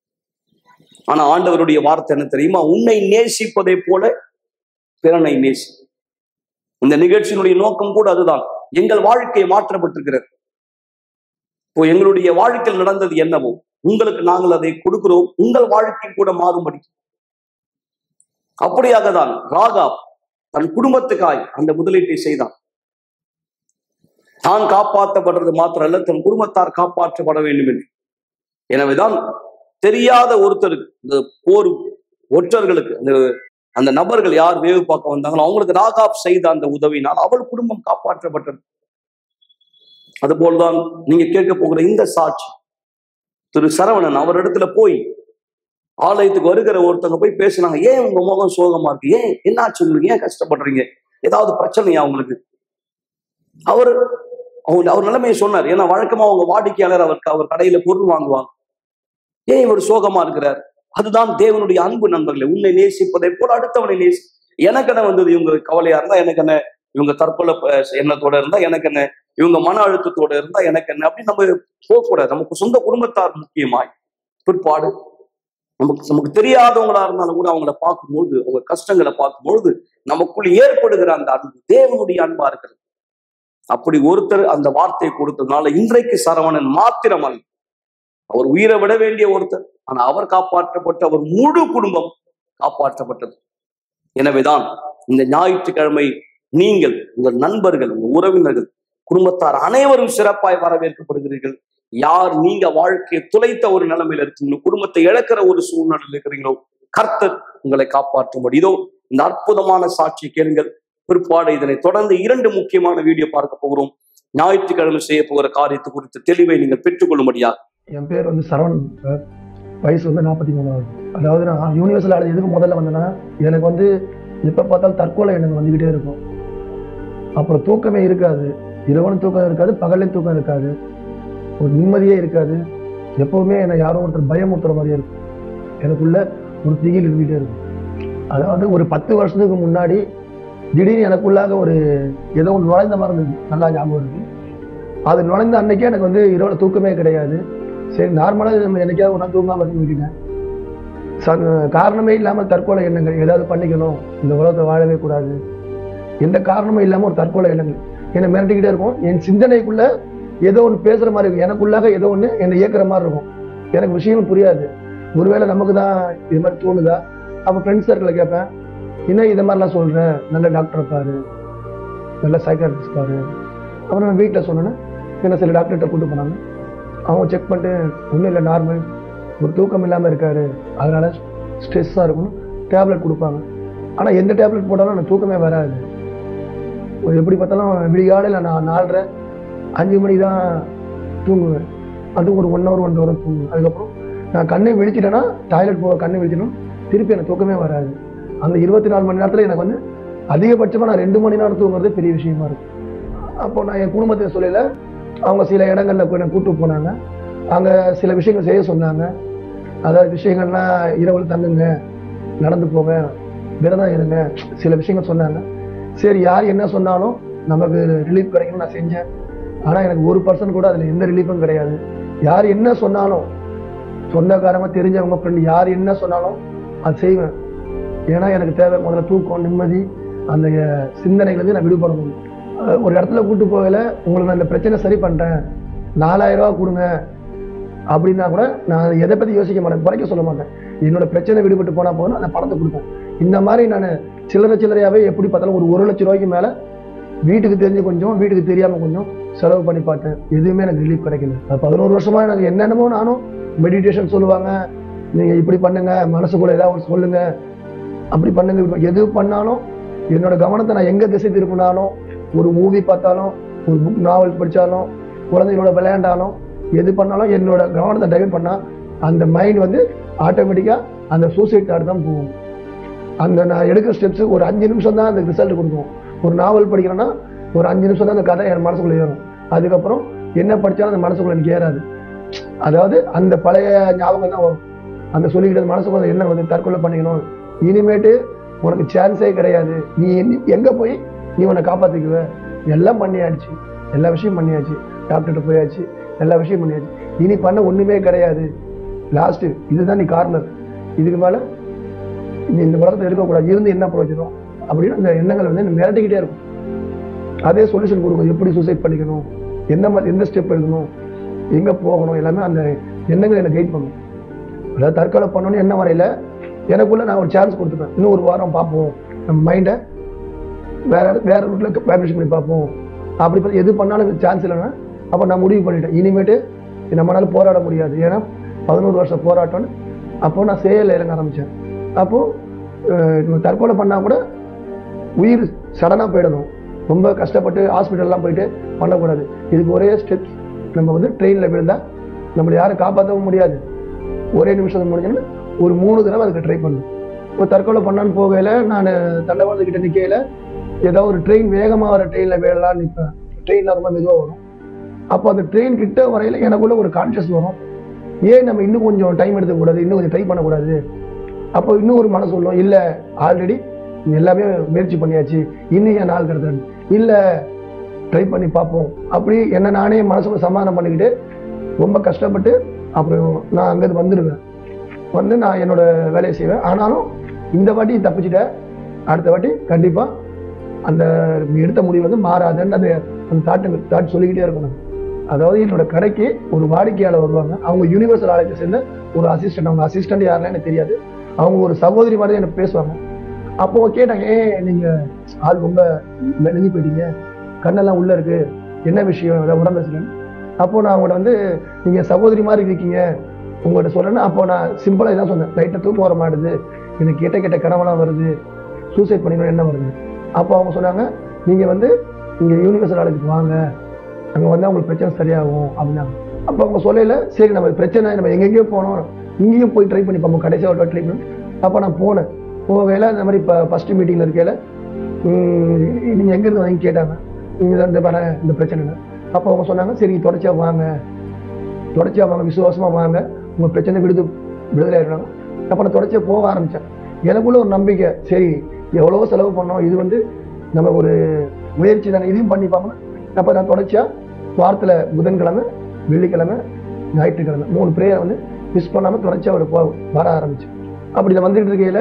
ஆனா ஆண்டவருடைய வார்த்தை என்ன தெரியுமா உன்னை நேசிப்பதை போல பிறனை நேசி இந்த நிகழ்ச்சியினுடைய நோக்கம் கூட அதுதான் எங்கள் வாழ்க்கை மாற்றப்பட்டிருக்கிறது இப்போ எங்களுடைய வாழ்க்கையில் நடந்தது என்னவோ உங்களுக்கு நாங்கள் அதை கொடுக்கிறோம் உங்கள் வாழ்க்கை கூட மாறும்படி அப்படியாக தான் ராகாப் தன் குடும்பத்துக்காய் அந்த முதலீட்டை செய்தான் தான் காப்பாற்றப்படுறது மாத்திரம் அல்ல தன் குடும்பத்தார் காப்பாற்றப்பட வேண்டும் என்று எனவேதான் தெரியாத ஒருத்தருக்கு இந்த போர் ஒற்றர்களுக்கு அந்த அந்த நபர்கள் யார் வேவு பார்க்க வந்தாங்களோ அவங்களுக்கு ராகாப் செய்த அந்த உதவினால் அவள் குடும்பம் காப்பாற்றப்பட்டது அதுபோல்தான் நீங்க கேட்க போகிற இந்த சாட்சி திரு சரவணன் அவரிடத்துல போய் ஆலயத்துக்கு வருகிற ஒருத்தவங்க போய் பேசுனாங்க ஏன் உங்க முகம் சோகமா இருக்கு ஏன் என்னாச்சு உங்களுக்கு ஏன் கஷ்டப்படுறீங்க ஏதாவது பிரச்சனையா உங்களுக்கு அவர் அவங்க அவர் நிலைமையை சொன்னார் ஏன்னா வழக்கமா அவங்க வாடிக்கையாளர் அவருக்கு அவர் கடையில பொருள் வாங்குவாங்க ஏன் இவர் சோகமா இருக்கிறார் அதுதான் தேவனுடைய அன்பு நண்பர்களே உன்னை நேசிப்பதை போல அடுத்தவனை நேசி எனக்கு என்ன வந்தது இவங்க கவலையா இருந்தா எனக்கு என்ன இவங்க தற்கொலை ப- எண்ணத்தோட இருந்தா எனக்கு என்ன இவங்க மன அழுத்தத்தோட இருந்தா எனக்கு என்ன அப்படின்னு நம்ம போகக்கூடாது நமக்கு சொந்த குடும்பத்தார் முக்கியமாய் பிற்பாடு நமக்கு நமக்கு தெரியாதவங்களா இருந்தாலும் கூட அவங்கள பார்க்கும்போது அவங்க கஷ்டங்களை பார்க்கும்பொழுது நமக்குள் ஏற்படுகிற அந்த அன்பு தேவனுடைய அன்பா இருக்கிறது அப்படி ஒருத்தர் அந்த வார்த்தையை கொடுத்ததுனால இன்றைக்கு சரவணன் மாத்திரம் அல்ல அவர் உயிரை விட வேண்டிய ஒருத்தர் ஆனா அவர் காப்பாற்றப்பட்டு அவர் முழு குடும்பம் காப்பாற்றப்பட்டது எனவேதான் இந்த ஞாயிற்றுக்கிழமை நீங்கள் உங்கள் நண்பர்கள் உங்கள் உறவினர்கள் குடும்பத்தார் அனைவரும் சிறப்பாய் வரவேற்கப்படுகிறீர்கள் யார் நீங்க வாழ்க்கையை துளைத்த ஒரு நிலைமையில இருக்கீங்களோ குடும்பத்தை இழக்கிற ஒரு சூழ்நிலையில் இருக்கிறீங்களோ கர்த்தர் உங்களை காப்பாற்றும்படி இதோ இந்த அற்புதமான சாட்சி கேளுங்கள் பிற்பாடு இதனை தொடர்ந்து இரண்டு முக்கியமான வீடியோ பார்க்க போகிறோம் ஞாயிற்றுக்கிழமை செய்ய போகிற காரியத்தை குறித்த தெளிவை நீங்கள் பெற்றுக்கொள்ளும்படியா என் பேர் வந்து சரவணன் சார் வயசு வந்து நாற்பத்தி மூணாவது அதாவது நான் யூனிவர்சில் எதுக்கு முதல்ல வந்தேன்னா எனக்கு வந்து எப்போ பார்த்தாலும் தற்கொலை எண்ணம் வந்துக்கிட்டே இருக்கும் அப்புறம் தூக்கமே இருக்காது இரவனும் தூக்கம் இருக்காது பகலையும் தூக்கம் இருக்காது ஒரு நிம்மதியே இருக்காது எப்பவுமே என்னை யாரோ ஒருத்தர் பயமுறுத்துற மாதிரியே இருக்கும் எனக்குள்ள ஒரு திகில் இருந்துகிட்டே இருக்கும் அதாவது ஒரு பத்து வருஷத்துக்கு முன்னாடி திடீர்னு எனக்குள்ளாக ஒரு ஏதோ ஒன்று நுழைந்த மாதிரி இருந்தது நல்லா ஞாபகம் இருக்கு அது நுழைந்த அன்னைக்கே எனக்கு வந்து இரவுல தூக்கமே கிடையாது சரி நார்மலாக நம்ம என்னைக்காவது ஒரு நாள் தூங்காம இருந்து விட்டுட்டேன் ச- காரணமே இல்லாமல் தற்கொலை எண்ணங்கள் ஏதாவது பண்ணிக்கணும் இந்த உலகத்தை வாழவே கூடாது எந்த காரணமும் இல்லாமல் ஒரு தற்கொலை எண்ணங்கள் என்னை மிரட்டிக்கிட்டே இருக்கும் என் சிந்தனைக்குள்ள ஏதோ ஒன்று பேசுற மாதிரி இருக்கும் எனக்குள்ளாக ஏதோ ஒன்று என்னை இயக்குற மாதிரி இருக்கும் எனக்கு விஷயம் புரியாது ஒருவேளை நமக்கு தான் இது மாதிரி தோணுதா அப்போ ஃப்ரெண்ட்ஸ் சர்க்கிளில் கேட்பேன் என்ன இதை மாதிரிலாம் சொல்கிறேன் நல்ல டாக்டர் பாரு நல்ல சைக்காட்ரிஸ்ட் பாரு அப்புறம் நான் வீட்டில் சொன்னேன்னா என்ன சில டாக்டர்கிட்ட கூட்டு போனாங்க அவங்க செக் பண்ணிட்டு ஒன்றும் இல்லை நார்மல் ஒரு தூக்கம் இல்லாமல் இருக்காரு அதனால ஸ்ட்ரெஸ்ஸாக இருக்கணும் டேப்லெட் கொடுப்பாங்க ஆனால் எந்த டேப்லெட் போட்டாலும் எனக்கு தூக்கமே வராது ஒரு எப்படி பார்த்தாலும் விடிகாலையில் நான் நாலரை அஞ்சு மணிக்கு தான் தூங்குவேன் அதுவும் ஒரு ஒன் ஹவர் ஒன் ஹவர் தூங்குவேன் அதுக்கப்புறம் நான் கண்ணை விழிச்சிட்டேன்னா டாய்லெட் போக கண்ணை விழிச்சிட்டோம் திருப்பி எனக்கு தூக்கமே வராது அந்த இருபத்தி நாலு மணி நேரத்தில் எனக்கு வந்து அதிகபட்சமாக நான் ரெண்டு மணி நேரம் தூங்குறது பெரிய விஷயமா இருக்கும் அப்போ நான் என் குடும்பத்தை சொல்லல அவங்க சில இடங்கள்ல போய் என்னை கூட்டு போனாங்க அங்கே சில விஷயங்கள் செய்ய சொன்னாங்க அதாவது விஷயங்கள்லாம் இரவில் தங்குங்க நடந்து போங்க விரதம் இருங்க சில விஷயங்கள் சொன்னாங்க சரி யார் என்ன சொன்னாலும் நமக்கு ரிலீஃப் கிடைக்கும்னு நான் செஞ்சேன் ஆனால் எனக்கு ஒரு பர்சன்ட் கூட அதில் எந்த ரிலீஃபும் கிடையாது யார் என்ன சொன்னாலும் சொந்தக்காரங்க தெரிஞ்சவங்க ஃப்ரெண்டு யார் என்ன சொன்னாலும் அது செய்வேன் ஏன்னா எனக்கு தேவை முதல்ல தூக்கம் நிம்மதி அந்த அஹ், சிந்தனையிலேருந்து நான் விடுபடணும் அஹ், ஒரு இடத்துல கூட்டு போகல உங்களுக்கு நான் இந்த பிரச்சனை சரி பண்ணிட்டேன் நாலாயிரம் ரூபா கொடுங்க அப்படின்னா கூட நான் எதை பற்றி யோசிக்க மாட்டேன் குறைக்க சொல்ல மாட்டேன் என்னோட பிரச்சனை விடுபட்டு போனால் போதும் அந்த பணத்தை கொடுப்பேன் இந்த மாதிரி நான் சில்லறை சில்லறையாகவே எப்படி பார்த்தாலும் ஒரு ஒரு லட்ச ரூபாய்க்கு மேலே வீட்டுக்கு தெரிஞ்சு கொஞ்சம் வீட்டுக்கு தெரியாமல் கொஞ்சம் செலவு பண்ணி பார்த்தேன் எதுவுமே எனக்கு ரிலீஃப் கிடைக்கல அது பதினோரு வருஷமா எனக்கு என்னென்னமோ நானும் மெடிடேஷன் சொல்லுவாங்க நீங்க இப்படி பண்ணுங்க மனசுக்குள்ள ஏதாவது ஒண்ணு சொல்லுங்க அப்படி பண்ணுங்க இப்படி பண்ணு. எது பண்ணாலும் என்னோட கவனத்தை நான் எங்க திசை திருப்பினாலும் ஒரு மூவி பார்த்தாலும் ஒரு புக் நாவல் படிச்சாலும் குழந்தைகளோட விளையாண்டாலும் எது பண்ணாலும் என்னோட கவனத்தை டைவர்ட் பண்ணா அந்த மைண்ட் வந்து ஆட்டோமேட்டிக்கா அந்த சூசைட் தாட் தான் போகும் அந்த நான் எடுக்கிற ஸ்டெப்ஸ் ஒரு அஞ்சு நிமிஷம் தான் அந்த ரிசல்ட் கொடுக்கும் ஒரு நாவல் படிக்கிறேன்னா ஒரு அஞ்சு நிமிஷம் தான் அந்த கதை என் மனசுக்குள்ள ஏறும் அதுக்கப்புறம் என்ன படிச்சாலும் அந்த மனசுக்குள்ள எனக்கு ஏறாது அதாவது அந்த பழைய ஞாபகம் தான் வரும் அந்த சொல்லிக்கிட்டது மனசுக்குள்ள என்ன வந்து தற்கொலை பண்ணிக்கணும் இனிமேட்டு உனக்கு சான்ஸே கிடையாது நீ எங்க- எங்க போய் நீ உன்னை காப்பாத்திக்குவ எல்லாம் பண்ணியாச்சு எல்லா விஷயம் பண்ணியாச்சு டாக்டர்கிட்ட போயாச்சு எல்லா விஷயம் பண்ணியாச்சு இனி பண்ண ஒண்ணுமே கிடையாது லாஸ்ட் இதுதான் நீ கார்னர் இதுக்கு மேல நீ இந்த உலகத்தை இருக்கக்கூடாது இருந்து என்ன பிரயோஜனம் அப்படின்னு அந்த எண்ணங்கள் வந்து என்னை மிரட்டிக்கிட்டே இருக்கும் அதே சொல்யூஷன் கொடுக்கும் எப்படி சூசைட் பண்ணிக்கணும் எந்த மாதிரி எந்த ஸ்டெப் எடுக்கணும் எங்க போகணும் எல்லாமே அந்த எண்ணங்கள் என்னை கைட் பண்ணும் அதாவது தற்கொலை பண்ணணும்னு என்ன வரையில எனக்குள்ள நான் ஒரு சான்ஸ் கொடுத்துப்பேன் இன்னும் ஒரு வாரம் பார்ப்போம் நம்ம மைண்டை வேற வேற ரூட்ல வைப்ரேஷன் பண்ணி பார்ப்போம் அப்படி பார்த்து எது பண்ணாலும் சான்ஸ் இல்லைன்னா அப்போ நான் முடிவு பண்ணிட்டேன் இனிமேட்டு நம்மளால போராட முடியாது ஏன்னா பதினோரு வருஷம் போராட்டம்னு அப்போ நான் செயலில் இறங்க ஆரம்பித்தேன் அப்போது தற்கொலை பண்ணால் கூட உயிர் சடனாக போயிடணும் ரொம்ப கஷ்டப்பட்டு ஹாஸ்பிட்டல்லாம் போயிட்டு பண்ணக்கூடாது இதுக்கு ஒரே ஸ்டெப்ஸ் நம்ம வந்து ட்ரெயினில் விழுந்தா நம்மளை யாரும் காப்பாற்றவும் முடியாது ஒரே நிமிஷம் முடிஞ்சோன்னா ஒரு மூணு தடவை அதுக்கு ட்ரை பண்ணணும் இப்போ தற்கொலை பண்ணான்னு போகையில் நான் தண்டவாளத்துக்கிட்ட நிற்கையில் ஏதோ ஒரு ட்ரெயின் வேகமாக வர ட்ரெயினில் விழலான்னு நிற்பேன் ட்ரெயினில் ரொம்ப மெதுவாக வரும் அப்போ அந்த ட்ரெயின் கிட்ட வரையில எனக்குள்ள ஒரு கான்ஷியஸ் வரும் ஏன் நம்ம இன்னும் கொஞ்சம் டைம் எடுத்துக்கூடாது இன்னும் கொஞ்சம் ட்ரை பண்ணக்கூடாது அப்போ இன்னும் ஒரு மனசு சொல்லும் இல்லை ஆல்ரெடி எல்லாமே முயற்சி பண்ணியாச்சு இன்னும் என் நாள் கிடத்தது இல்லை ட்ரை பண்ணி பார்ப்போம் அப்படி என்ன நானே மனசுக்குள்ள சமாதானம் பண்ணிக்கிட்டு ரொம்ப கஷ்டப்பட்டு அப்புறம் நான் அங்கேருந்து வந்துடுவேன் வந்து நான் என்னோட வேலையை செய்வேன் ஆனாலும் இந்த வாட்டி தப்பிச்சிட்டேன் அடுத்த வாட்டி கண்டிப்பாக அந்த நீ எடுத்த முடிவு வந்து மாறாதுன்னு அந்த அந்த தாட்டு தாட் சொல்லிக்கிட்டே இருக்கணும் அதாவது என்னோட கடைக்கு ஒரு வாடிக்கையாளர் வருவாங்க அவங்க யூனிவர்சல் ஆலயத்தை சேர்ந்த ஒரு அசிஸ்டன்ட் அவங்க அசிஸ்டன்ட் யாருன்னு எனக்கு தெரியாது அவங்க ஒரு சகோதரி மாதிரி தான் எனக்கு பேசுவாங்க அப்போ கேட்டாங்க ஏன் நீங்க ஆள் ரொம்ப நெஞ்சு போயிட்டீங்க கண்ணெல்லாம் உள்ள இருக்கு என்ன விஷயம் ஏதாவது உடம்பு சரியில்லைன்னு அப்போ நான் அவங்கள்ட்ட வந்து நீங்க சகோதரி மாதிரி இருக்கீங்க உங்கள்கிட்ட சொல்றேன்னா அப்போ நான் சிம்பிளா இதான் சொன்னேன் லைட்டை தூக்கம் வர மாட்டுது எனக்கு கெட்ட கெட்ட கனவெல்லாம் வருது சூசைட் பண்ணிக்கணும் என்ன வருது அப்போ அவங்க சொன்னாங்க நீங்க வந்து இங்க யூனிவர்சல் காலேஜுக்கு வாங்க அங்க வந்து அவங்களுக்கு பிரச்சனை சரியாகும் அப்படின்னாங்க அப்போ அவங்க சொல்லல சரி நம்ம பிரச்சனை நம்ம எங்கெங்கேயோ போனோம் இங்கேயும் போய் ட்ரை பண்ணி பார்ப்போம் கடைசியாக ஒரு ட்ரை பண்ணி அப்போ நான் போனேன் போகையில் இந்த மாதிரி இப்போ ஃபஸ்ட்டு மீட்டிங்கில் இருக்கையில் நீங்கள் எங்கேருந்து வாங்கி கேட்டாங்க நீங்கள் தான் இந்த வர இந்த பிரச்சனை அப்போ அவங்க சொன்னாங்க சரி தொடர்ச்சியா வாங்க தொடர்ச்சியா வாங்க விசுவாசமா வாங்க உங்க பிரச்சனை விடுது விடுதலை ஆயிடுறாங்க அப்போ நான் தொடர்ச்சியா போக ஆரம்பிச்சேன் எனக்குள்ள ஒரு நம்பிக்கை சரி எவ்வளவோ செலவு பண்ணோம் இது வந்து நம்ம ஒரு முயற்சி தானே இதையும் பண்ணி பார்க்கணும் அப்போ நான் தொடர்ச்சியா வாரத்துல புதன்கிழமை வெள்ளிக்கிழமை ஞாயிற்றுக்கிழமை மூணு ப்ரேயர் வந்து மிஸ் பண்ணாம தொடர்ச்சியா ஒரு போ- வர ஆரம்பிச்சு அப்படி இதை வந்துட்டு இருக்கையில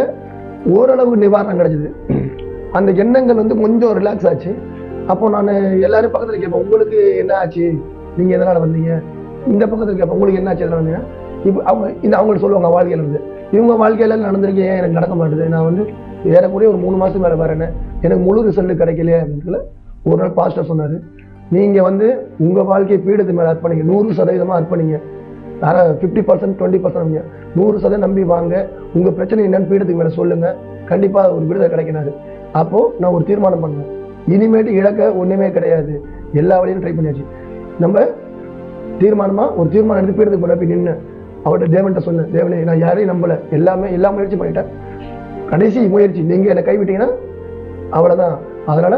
ஓரளவு நிவாரணம் கிடைச்சது அந்த எண்ணங்கள் வந்து கொஞ்சம் ரிலாக்ஸ் ஆச்சு அப்போ நான் எல்லாரும் பக்கத்துல கேட்பேன் உங்களுக்கு என்ன ஆச்சு நீங்க எதனால வந்தீங்க இந்த பக்கத்துல கேட்பேன் உங்களுக்கு என்ன ஆச்சு எதனால வந்தீங்க இப்போ அவங்க இந்த அவங்களுக்கு சொல்லுவாங்க வாழ்க்கையில இருந்து இவங்க வாழ்க்கையில நடந்திருக்கு ஏன் எனக்கு நடக்க மாட்டேது நான் வந்து ஏறக்குறைய ஒரு மூணு மாசம் மேல வரேன் எனக்கு முழு ரிசல்ட் கிடைக்கலையே அப்படின்னு ஒரு நாள் பாஸ்டர் சொன்னாரு நீங்க வந்து உங்க வாழ்க்கையை பீடத்து மேல அர்ப்பணிங்க நூறு சதவீதமா அர்ப்பணிங்க தர ஃபிஃப்டி பர்சன்ட் டுவெண்ட்டி பர்சன்ட் நூறு சதவீதம் நம்பி வாங்க உங்க பிரச்சனை என்னன்னு பீடத்துக்கு மேல சொல்லுங்க கண்டிப்பா ஒரு விடுதலை கிடைக்கினாரு அப்போ நான் ஒரு தீர்மானம் பண்ணேன் இனிமேட்டு இழக்க ஒண்ணுமே கிடையாது எல்லா வழியும் ட்ரை பண்ணியாச்சு நம்ம தீர்மானமா ஒரு தீர்மானம் எடுத்து பீடத்துக்கு போய் போய் நின்று அவர்கிட்ட தேவன்கிட்ட சொன்னேன் தேவனே நான் யாரையும் நம்பல எல்லாமே எல்லா முயற்சி பண்ணிட்டேன் கடைசி முயற்சி நீங்க என்னை கைவிட்டீங்கன்னா அவ்வளவுதான் அதனால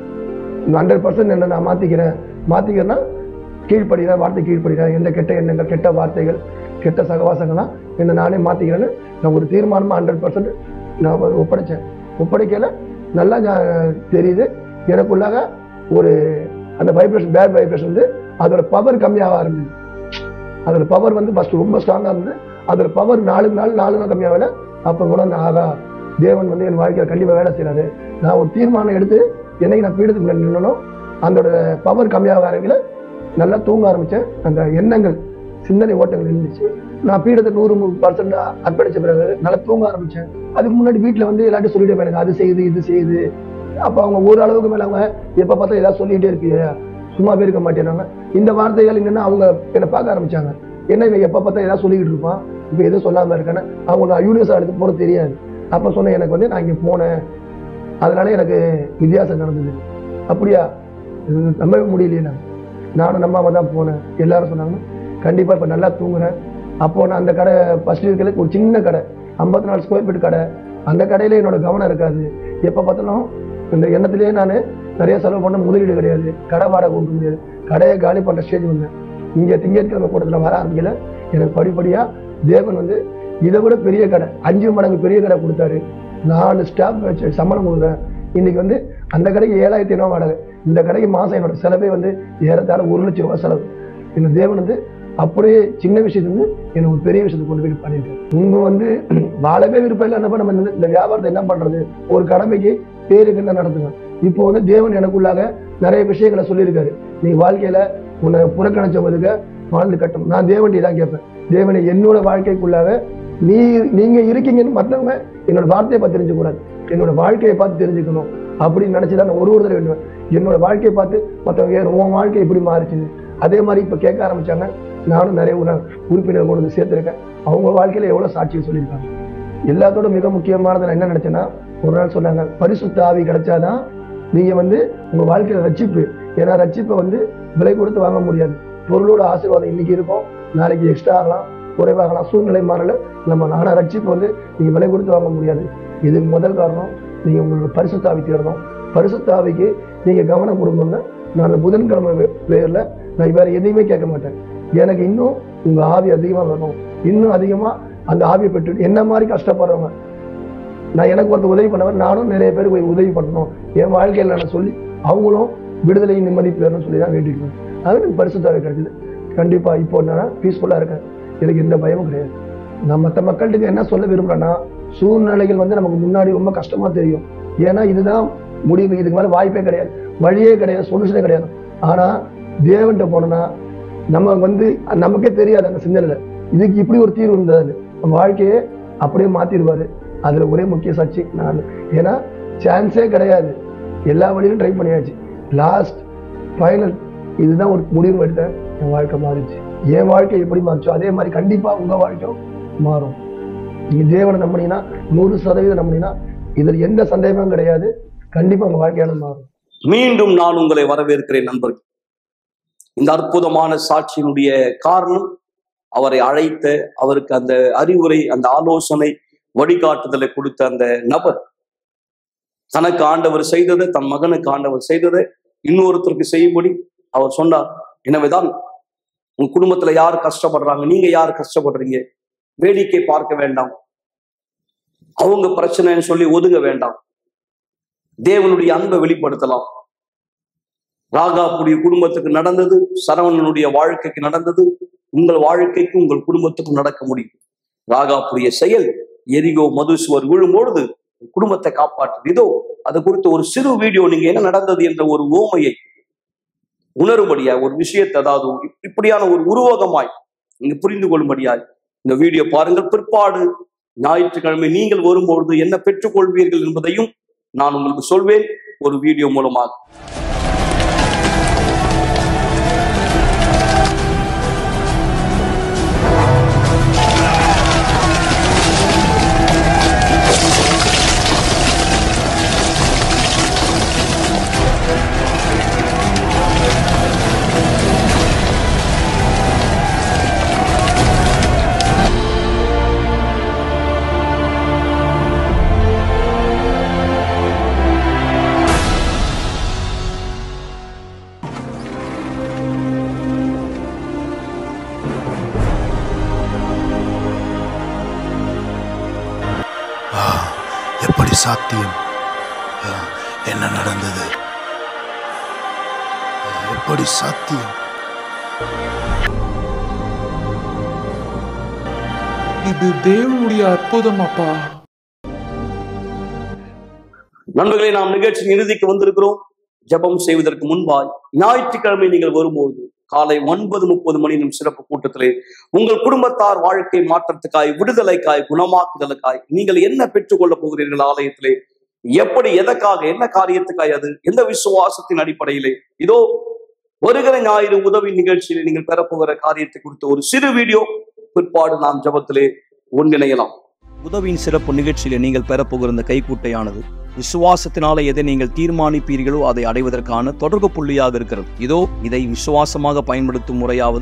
ஹண்ட்ரட் பர்சன்ட் என்ன நான் மாத்திக்கிறேன் மாத்திக்கிறேன்னா கீழ்ப்படுகிறேன் வார்த்தை கீழ்ப்படுகிறேன் எந்த கெட்ட எண்ணங்கள் கெட்ட வார்த்தைகள் கெட்ட சகவாசங்கள்லாம் என்ன நானே மாத்திக்கிறேன்னு நான் ஒரு தீர்மானமா ஹண்ட்ரட் பர்சன்ட் நான் ஒப்படைச்சேன் ஒப்படைக்கல நல்லா ஞா- தெரியுது எனக்குள்ளாக ஒரு அந்த வைப்ரேஷன் பேட் வைப்ரேஷன் வந்து அதோட பவர் கம்மியாக ஆரம்பிச்சு அதோட பவர் வந்து ஃபர்ஸ்ட் ரொம்ப ஸ்ட்ராங்கா இருந்தது அதோட பவர் நாளுக்கு நாள் நாலு நாள் கம்மியாகல அப்போ கூட நான் ஆகா தேவன் வந்து என் வாழ்க்கையில கண்டிப்பா வேலை செய்யறாரு நான் ஒரு தீர்மானம் எடுத்து என்னைக்கு நான் பீடத்துக்கு மேல நின்னனோ அதோட பவர் கம்மியாக ஆரம்பிக்கல நல்லா தூங்க ஆரம்பிச்சேன் அந்த எண்ணங்கள் சிந்தனை ஓட்டங்கள் இருந்துச்சு நான் பீடத்தை நூறு பர்சன்ட் அர்ப்பணிச்ச பிறகு நல்லா தூங்க ஆரம்பிச்சேன் அதுக்கு முன்னாடி வீட்டுல வந்து எல்லாத்தையும் சொல்லிட்டே போய் எனக்கு அது செய்யுது இது செய்யுது அப்ப அவங்க ஒரு அளவுக்கு மேல அவங்க எப்ப பார்த்தா ஏதாவது சொல்லிட்டே இருக்கு சும்மாவே இருக்க மாட்டேனாங்க இந்த வார்த்தைகள் என்னன்னா அவங்க என்னை பார்க்க ஆரம்பிச்சாங்க என்ன இவன் எப்ப பார்த்தா ஏதாவது சொல்லிக்கிட்டு இருப்பான் இப்ப எதுவும் சொல்லாம இருக்கானே அவங்க நான் யூனிவர்ஸ் எடுத்து போற தெரியாது அப்ப சொன்னேன் எனக்கு வந்து நான் இங்க போனேன் அதனால எனக்கு வித்தியாசம் நடந்தது அப்படியா இது நம்பவே முடியலையே நான் நானும் நம்பாம தான் போனேன் எல்லாரும் சொன்னாங்க கண்டிப்பா இப்ப நல்லா தூங்குறேன் அப்போ நான் அந்த கடை ஃபர்ஸ்ட் இருக்கிறதுக்கு ஒரு சின்ன கடை ஐம்பத்தி நாலு ஸ்கொயர் ஃபீட் கடை அந்த கடையில என்னோட கவனம் இருக்காது எப்ப பார்த்தாலும் இந்த எண்ணத்திலேயே நான் நிறைய செலவு பண்ண முதலீடு கிடையாது கடை வாடகை கொடுக்க முடியாது கடையை காலி பண்ற ஸ்டேஜ் வந்தேன் இங்க திங்கட்கிழமை கூட்டத்தில் வர ஆரம்பிக்கல எனக்கு படிப்படியா தேவன் வந்து இதை விட பெரிய கடை அஞ்சு மடங்கு பெரிய கடை கொடுத்தாரு நாலு ஸ்டாஃப் வச்சு சம்பளம் கொடுக்குறேன் இன்னைக்கு வந்து அந்த கடைக்கு ஏழாயிரத்தி ஐநூறு வாடகை இந்த கடைக்கு மாசம் என்னோட செலவே வந்து ஏறத்தாழ ஒரு லட்சம் ரூபாய் செலவு இந்த தேவன் வந்து அப்படியே சின்ன விஷயத்துலேருந்து என்னை ஒரு பெரிய விஷயத்துக்கு கொண்டு போய் பண்ணிருக்கேன் உங்க வந்து வாழவே விருப்பம் இல்லை என்னப்பா நம்ம இந்த- இந்த வியாபாரத்தை என்ன பண்றது ஒரு கடமைக்கு பேருக்கு என்ன நடத்துங்க இப்போ வந்து தேவன் எனக்குள்ளாக நிறைய விஷயங்களை சொல்லியிருக்காரு நீ வாழ்க்கையில உன்னை புறக்கணிச்சவங்களுக்கு வாழ்ந்து கட்டும் நான் தேவன்டி தான் கேட்பேன் தேவனை என்னோட வாழ்க்கைக்குள்ளாக நீ நீங்க இருக்கீங்கன்னு மற்றவங்க என்னோட வார்த்தையை பார்த்து தெரிஞ்சுக்கூடாது என்னோட வாழ்க்கையை பார்த்து தெரிஞ்சுக்கணும் அப்படின்னு நினைச்சுதான் நான் ஒரு ஒரு தடவை வேண்டுவேன் என்னோட வாழ்க்கையை பார்த்து மற்றவங்க ஏன் உன் வாழ்க்கை இப்படி மாறிச்சுது அதே மாதிரி இப்ப கேட்க ஆரம்பிச்சாங்க நானும் நிறைய உற- உறுப்பினர் கொண்டு வந்து சேர்த்திருக்கேன் அவங்க வாழ்க்கையில எவ்வளவு சாட்சியம் சொல்லியிருக்காங்க எல்லாத்தோட மிக முக்கியமானது நான் என்ன நினைச்சேன்னா ஒரு நாள் சொன்னாங்க பரிசுத்த ஆவி கிடைச்சாதான் நீங்க வந்து உங்க வாழ்க்கையில ரட்சிப்பு ஏன்னா ரட்சிப்பை வந்து விலை கொடுத்து வாங்க முடியாது பொருளோட ஆசீர்வாதம் இன்னைக்கு இருக்கும் நாளைக்கு எக்ஸ்ட்ரா ஆகலாம் குறைவாகலாம் சூழ்நிலை மாறல நம்ம ஆனா ரட்சிப்பு வந்து நீங்க விலை கொடுத்து வாங்க முடியாது இதுக்கு முதல் காரணம் நீங்க உங்களோட பரிசுத்தாவி தேடணும் பரிசுத்தாவிக்கு நீங்க கவனம் கொடுக்கணும்னா நான் அந்த புதன்கிழமை பேர்ல நான் வேற எதையுமே கேட்க மாட்டேன் எனக்கு இன்னும் உங்க ஆவி அதிகமா வரணும் இன்னும் அதிகமா அந்த ஆவியை பெற்று என்ன மாதிரி கஷ்டப்படுறவங்க நான் எனக்கு ஒருத்தர் உதவி பண்ணவர் நானும் நிறைய பேருக்கு போய் உதவி பண்ணணும் என் வாழ்க்கையில நான் சொல்லி அவங்களும் விடுதலையும் நிம்மதி பெறணும்னு சொல்லி தான் வேண்டிட்டு அது எனக்கு பரிசுத்தாவே கிடைச்சது கண்டிப்பா இப்போ நான் பீஸ்ஃபுல்லா இருக்கேன் எனக்கு எந்த பயமும் கிடையாது நான் மற்ற மக்கள்கிட்ட என்ன சொல்ல விரும்புறேன்னா சூழ்நிலைகள் வந்து நமக்கு முன்னாடி ரொம்ப கஷ்டமா தெரியும் ஏன்னா இதுதான் முடிவு இதுக்கு மேல வாய்ப்பே கிடையாது வழியே கிடையாது சொல்யூஷனே கிடையாது ஆனா தேவன்கிட்ட போனோம்னா நம்ம வந்து நமக்கே தெரியாது அந்த சிந்தனையில இதுக்கு இப்படி ஒரு தீர்வு இருந்தது நம்ம வாழ்க்கையே அப்படியே மாத்திடுவாரு அதுல ஒரே முக்கிய சாட்சி நான் ஏன்னா சான்ஸே கிடையாது எல்லா வழியிலும் ட்ரை பண்ணியாச்சு லாஸ்ட் ஃபைனல் இதுதான் ஒரு முடிவு எடுத்தேன் என் வாழ்க்கை மாறிச்சு என் வாழ்க்கை எப்படி மாறிச்சோ அதே மாதிரி கண்டிப்பா உங்க வாழ்க்கையும் மாறும் நீங்க தேவனை நம்பினீங்கன்னா நூறு சதவீதம் நம்பினீங்கன்னா இதுல எந்த சந்தேகமும் கிடையாது கண்டிப்பா உங்க வாழ்க்கையான மாறும் மீண்டும் நான் உங்களை வரவேற்கிறேன் நண்பர்கள் இந்த அற்புதமான சாட்சியினுடைய காரணம் அவரை அழைத்த அவருக்கு அந்த அறிவுரை அந்த ஆலோசனை வழிகாட்டுதலை கொடுத்த அந்த நபர் தனக்கு ஆண்டவர் செய்ததை தன் மகனுக்கு ஆண்டவர் செய்ததை இன்னொருத்தருக்கு செய்யும்படி அவர் சொன்னார் எனவேதான் உங்க குடும்பத்துல யார் கஷ்டப்படுறாங்க நீங்க யார் கஷ்டப்படுறீங்க வேடிக்கை பார்க்க வேண்டாம் அவங்க பிரச்சனைன்னு சொல்லி ஒதுங்க வேண்டாம் தேவனுடைய அன்பை வெளிப்படுத்தலாம் ராகாப்புடைய குடும்பத்துக்கு நடந்தது சரவணனுடைய வாழ்க்கைக்கு நடந்தது உங்கள் வாழ்க்கைக்கு உங்கள் குடும்பத்துக்கும் நடக்க முடியும் ராகாப்புடைய செயல் எரிகோ மதுசுவர் விழும்பொழுது குடும்பத்தை காப்பாற்று இதோ அது குறித்த ஒரு சிறு வீடியோ நீங்க என்ன நடந்தது என்ற ஒரு ஓமையை உணரும்படியா ஒரு விஷயத்தை அதாவது இப்படியான ஒரு உருவகமாய் நீங்க புரிந்து கொள்ளும்படியாய் இந்த வீடியோ பாருங்கள் பிற்பாடு ஞாயிற்றுக்கிழமை நீங்கள் வரும்பொழுது என்ன பெற்றுக்கொள்வீர்கள் என்பதையும் நான் உங்களுக்கு சொல்வேன் ஒரு வீடியோ மூலமாக ஆ, எப்படி சாத்தியம் ஆ, என்ன நடந்தது ஆ, எப்படி சாத்தியம் இது தேவனுடைய அற்புதம் அப்பா நண்பர்களே நாம் நிகழ்ச்சியின் இறுதிக்கு வந்திருக்கிறோம் ஜெபம் செய்வதற்கு முன்பாய் ஞாயிற்றுக்கிழமை நீங்கள் வரும்போது காலை ஒன்பது முப்பது மணி நிமிடம் சிறப்பு கூட்டத்திலே உங்கள் குடும்பத்தார் வாழ்க்கை மாற்றத்துக்காய் விடுதலைக்காய் குணமாக்குதலுக்காய் நீங்கள் என்ன பெற்றுக்கொள்ளப் போகிறீர்கள் ஆலயத்திலே எப்படி எதற்காக என்ன காரியத்துக்காய் அது எந்த விசுவாசத்தின் அடிப்படையிலே இதோ வருகிற ஞாயிறு உதவி நிகழ்ச்சியில் நீங்கள் பெறப்போகிற காரியத்தை குறித்த ஒரு சிறு வீடியோ பிற்பாடு நாம் ஜெபத்திலே ஒன்றிணையலாம் உதவியின் சிறப்பு நிகழ்ச்சியில நீங்கள் பெறப்போகிற இந்த கைக்கூட்டையானது விசுவாசத்தினால எதை நீங்கள் தீர்மானிப்பீர்களோ அதை அடைவதற்கான தொடர்பு புள்ளியாக இருக்கிறது இதோ இதை விசுவாசமாக பயன்படுத்தும் முறையாவது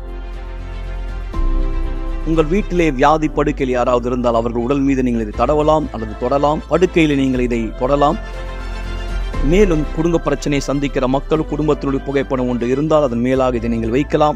உங்கள் வீட்டிலே வியாதி படுக்கையில் யாராவது இருந்தால் அவர்கள் உடல் மீது நீங்கள் இதை தடவலாம் அல்லது தொடலாம் படுக்கையில் நீங்கள் இதை தொடலாம் மேலும் குடும்ப பிரச்சனையை சந்திக்கிற மக்கள் குடும்பத்தினுடைய புகைப்படம் ஒன்று இருந்தால் அதன் மேலாக இதை நீங்கள் வைக்கலாம்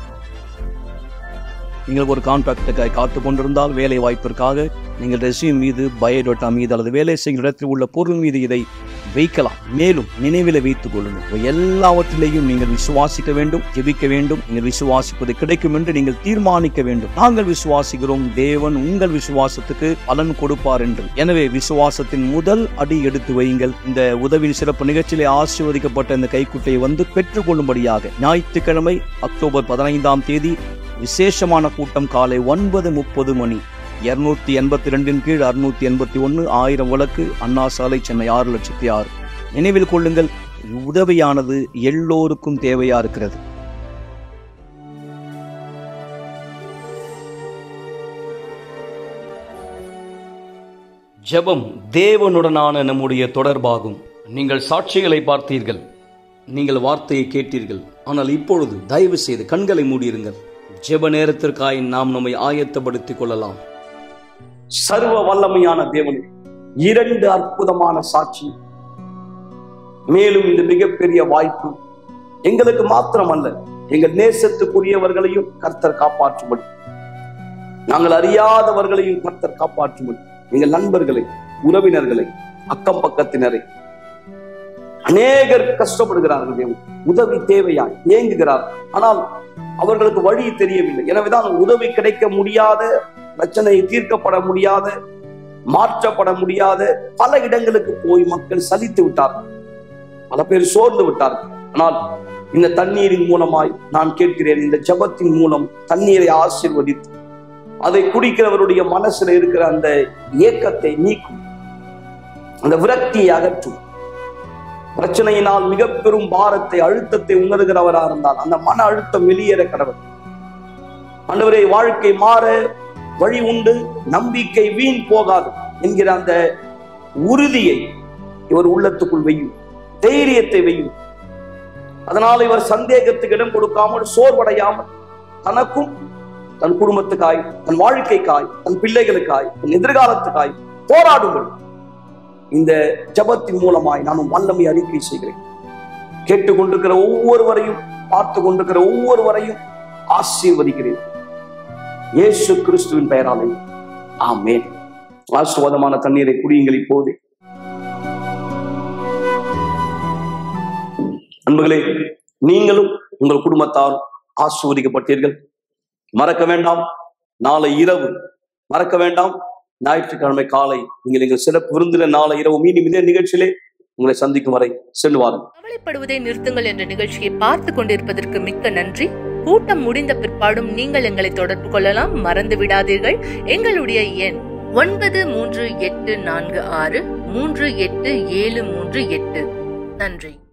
நீங்கள் ஒரு கான்ட்ராக்டுக்காக காத்து கொண்டிருந்தால் வேலை வாய்ப்பிற்காக நீங்கள் ரெசியூம் மீது பயோடேட்டா மீது அல்லது வேலை செய்யும் இடத்தில் உள்ள பொருள் மீது இதை வைக்கலாம் மேலும் நினைவில் வைத்துக் கொள்ளுங்கள் இவை எல்லாவற்றிலேயும் நீங்கள் விசுவாசிக்க வேண்டும் ஜெபிக்க வேண்டும் நீங்கள் விசுவாசிப்பது கிடைக்கும் என்று நீங்கள் தீர்மானிக்க வேண்டும் நாங்கள் விசுவாசிக்கிறோம் தேவன் உங்கள் விசுவாசத்துக்கு பலன் கொடுப்பார் என்று எனவே விசுவாசத்தின் முதல் அடி எடுத்து வையுங்கள் இந்த உதவியின் சிறப்பு நிகழ்ச்சியிலே ஆசீர்வதிக்கப்பட்ட இந்த கைக்குட்டையை வந்து பெற்றுக்கொள்ளும்படியாக ஞாயிற்றுக்கிழமை அக்டோபர் பதினைந்தாம் தேதி விசேஷமான கூட்டம் காலை ஒன்பது முப்பது மணி இருநூத்தி எண்பத்தி ரெண்டின் கீழ் அறுநூத்தி எண்பத்தி ஒன்று ஆயிரம் விளக்கு அண்ணா சாலை சென்னை ஆறு லட்சத்தி ஆறு நினைவில் கொள்ளுங்கள் உதவியானது எல்லோருக்கும் தேவையா இருக்கிறது ஜெபம் தேவனுடனான நம்முடைய தொடர்பாகும் நீங்கள் சாட்சிகளை பார்த்தீர்கள் நீங்கள் வார்த்தையை கேட்டீர்கள் ஆனால் இப்பொழுது தயவு செய்து கண்களை மூடியிருங்கள் ஜெப நேரத்திற்காய் நாம் நம்மை ஆயத்தப்படுத்திக் கொள்ளலாம் சர்வ வல்லமையான தேவனே இரண்டு அற்புதமான சாட்சி மேலும் இந்த மிகப்பெரிய வாய்ப்பு எங்களுக்கு மாத்திரமல்ல எங்கள் நேசத்துக்குரியவர்களையும் கர்த்தர் காப்பாற்றும்படி நாங்கள் அறியாதவர்களையும் கர்த்தர் காப்பாற்றும்படி எங்கள் நண்பர்களை உறவினர்களை அக்கம் பக்கத்தினரை அநேகர் கஷ்டப்படுகிறார்கள் தேவன் உதவி தேவையாய் ஏங்குகிறார் ஆனால் அவர்களுக்கு வழி தெரியவில்லை எனவேதான் உதவி கிடைக்க முடியாத பிரச்சனை தீர்க்கப்பட முடியாத மாற்றப்பட முடியாத பல இடங்களுக்கு போய் மக்கள் சலித்து விட்டார்கள் பல பேர் சோர்ந்து விட்டார்கள் ஆனால் இந்த தண்ணீரின் மூலமாய் நான் கேட்கிறேன் இந்த ஜெபத்தின் மூலம் தண்ணீரை ஆசீர்வதித்து அதை குடிக்கிறவருடைய மனசுல இருக்கிற அந்த ஏக்கத்தை நீக்கும் அந்த விரக்தியை அகற்றும் பிரச்சனையினால் மிக பெரும் பாரத்தை அழுத்தத்தை உணர்கிறவரா இருந்தால் அந்த மன அழுத்தம் வெளியேற கடவுள் ஆண்டவரே வாழ்க்கை மாற வழி உண்டு நம்பிக்கை வீண் போகாது என்கிற அந்த உறுதியை இவர் உள்ளத்துக்குள் வையும் தைரியத்தை வையும் அதனால் இவர் சந்தேகத்துக்கு இடம் கொடுக்காமல் சோர்வடையாமல் தனக்கும் தன் குடும்பத்துக்காய் தன் வாழ்க்கைக்காய் தன் பிள்ளைகளுக்காய் தன் எதிர்காலத்துக்காய் போராடுங்கள் இந்த ஜபத்தின் மூலமாய் நானும் வல்லமை அறிக்கை செய்கிறேன் கேட்டுக்கொண்டிருக்கிற ஒவ்வொருவரையும் பார்த்து கொண்டிருக்கிற ஒவ்வொருவரையும் ஆசீர்வதிக்கிறேன் இயேசு கிறிஸ்துவின் பெயராலே ஆமென் ஆசுவாதமான தண்ணீரை குடியுங்கள் இப்போது அன்புகளே நீங்களும் உங்கள் குடும்பத்தார் ஆசிர்வதிக்கப்பட்டீர்கள் மறக்க வேண்டாம் நாளை இரவு மறக்க வேண்டாம் ஞாயிற்றுக்கிழமை காலை நீங்கள் எங்கள் சிறப்பு விருந்தின நாளை இரவு மீண்டும் இதே நிகழ்ச்சியிலே உங்களை சந்திக்கும் வரை செல்வார்கள் கவலைப்படுவதை நிறுத்துங்கள் என்ற நிகழ்ச்சியை பார்த்து கொண்டிருப்பதற்கு மிக்க நன்றி கூட்டம் முடிந்த பிற்பாடும் நீங்கள் எங்களை தொடர்பு கொள்ளலாம் மறந்து விடாதீர்கள் எங்களுடைய எண் ஒன்பது மூன்று எட்டு நான்கு ஆறு மூன்று எட்டு ஏழு மூன்று எட்டு நன்றி